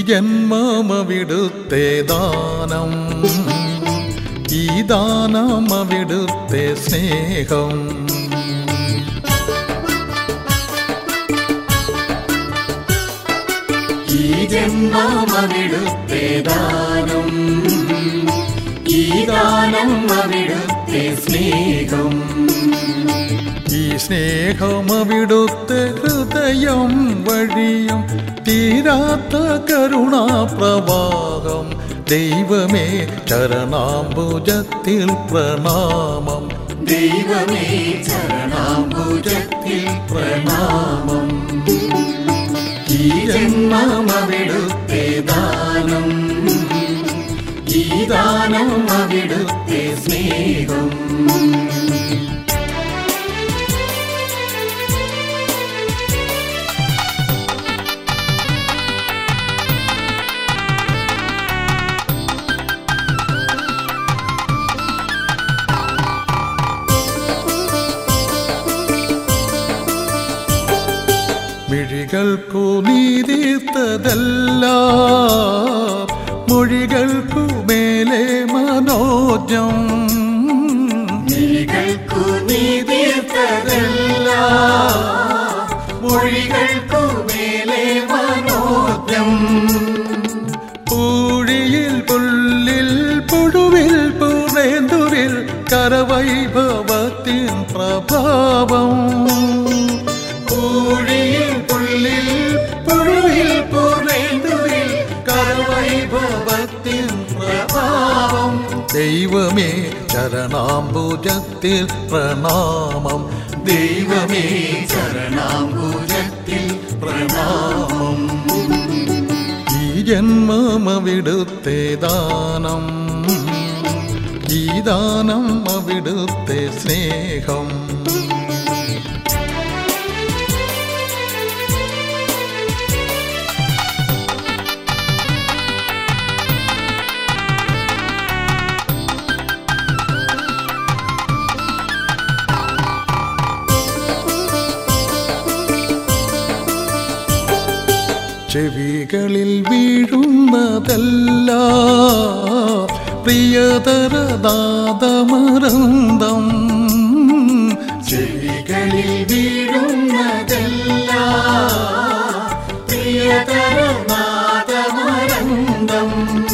ജന്മമവിടുത്തെ ദാനം ഈ ദാനം അവിടുത്തെ സ്നേഹം ഈ ജന്മമവിടുത്തെ ദാനം ഈ ദാനം അവിടുത്തെ സ്നേഹം ഈ സ്നേഹം അവിടുത്തെ ഹൃദയം വഴിയും തീരാത്ത കരുണാപ്രവാഹം ദൈവമേ ചരണാംബുജത്തിൽ പ്രണാമം ദൈവമേ ചരണാംബുജത്തിൽ പ്രണാമം ഈ ജന്മമവിടുത്തെ ദാനം ഈ ദാനം അവിടുത്തെ സ്നേഹം മിഴികൾക്കു നീതിത്തതല്ല മൊഴികൾക്കു മേലെ മനോജം മിഴികൾക്കു നീതിർത്തതല്ല മൊഴികൾക്കു മേലെ മനോജ്ഞം പൂഴിയിൽ പുല്ലിൽ പുഴുവിൽ പുറേന്തുവിൽ കരവൈഭവത്തിൻ പ്രഭാവം പൂഴിയിൽ പുള്ളിൽ പുഴുവിൽ പൂർണ്ണുവിൽ കരവൈഭവത്തിൻ പ്രഭാവം ദൈവമേ ചരണാംബുജത്തിൽ പ്രണാമം ദൈവമേ ചരണാംബുജത്തിൽ പ്രണാമം ഈ ജന്മമവിടുത്തെ ദാനം ഈ ദാനം അവിടുത്തെ സ്നേഹം ചെവികളിൽ വീഴുന്നതല്ല പ്രിയതരദാതമരന്തം ചെവികളിൽ വീഴുന്നതല്ല പ്രിയതരനാദമരന്തം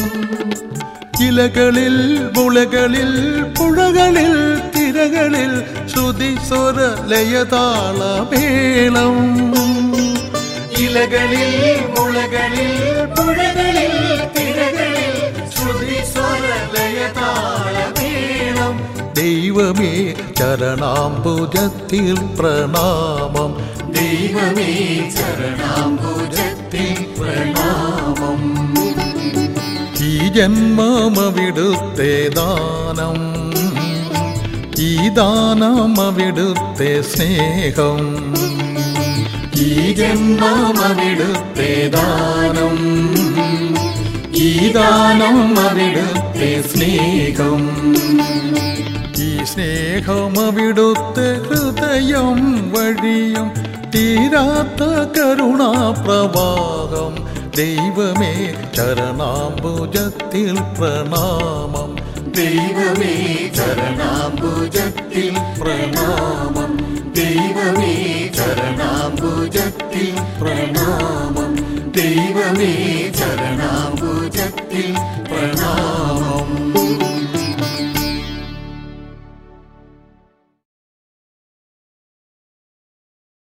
ഇലകളിൽ മുളകളിൽ പുഴകളിൽ തിരകളിൽ ശ്രുതി സ്വര ലയതാളമേളം ഇലകളിൽ മുളകളിൽ പുഴകളിൽ തിരകളിൽ ശ്രുതി സ്വരലയതാളമേളം ദൈവമേ ചരണാംബുജത്തിൽ പ്രണാമം ദൈവമേ ചരണാംബുജത്തിൽ പ്രണാമം ഈ ജന്മമവിടുത്തെ ദാനം ഈ ദാനം അവിടുത്തെ സ്നേഹം ഈ ജന്മമവിടുത്തെ ദാനം ഈ ദാനം അവിടുത്തെ സ്നേഹം ഈ സ്നേഹം അവിടുത്തെ ഹൃദയം വഴിയും തീരാത്ത കരുണാപ്രവാഹം ദൈവമേ ചരണാംബുജത്തിൽ പ്രണാമം ദൈവമേ ചരണാംബുജത്തിൽ പ്രണാമം ദൈവമേ ചരണാംബുജത്തിൽ പ്രണാമം ദൈവമേ ചരണാംബുജത്തിൽ